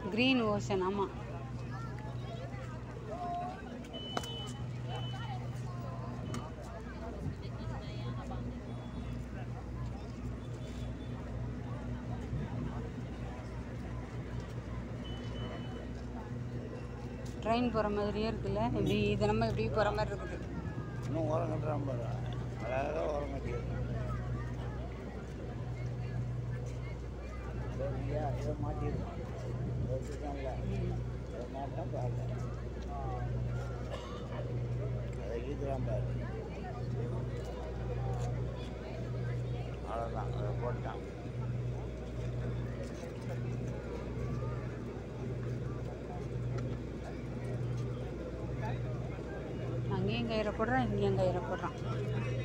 green ocean ஆமாம் train போகிற மாதிரியே இருக்குல்ல இப்படி இது நம்ம இப்படி போகிற மாதிரி இருக்குது இன்னும் உரம் கட்டுறான் பாரு அழகாக உரம் கட்டிடுறேன் சரியா இதை மாட்டிடுறோம் வச்சுருக்கான்ல இதை மாட்டா பாருங்க அதை ஈக்குறான் பாரு அவ்வளோதான் அதை போட்டான் அங்கேயும் கயிறை போடுறான் இங்கேயும் கயிறை போடுறான்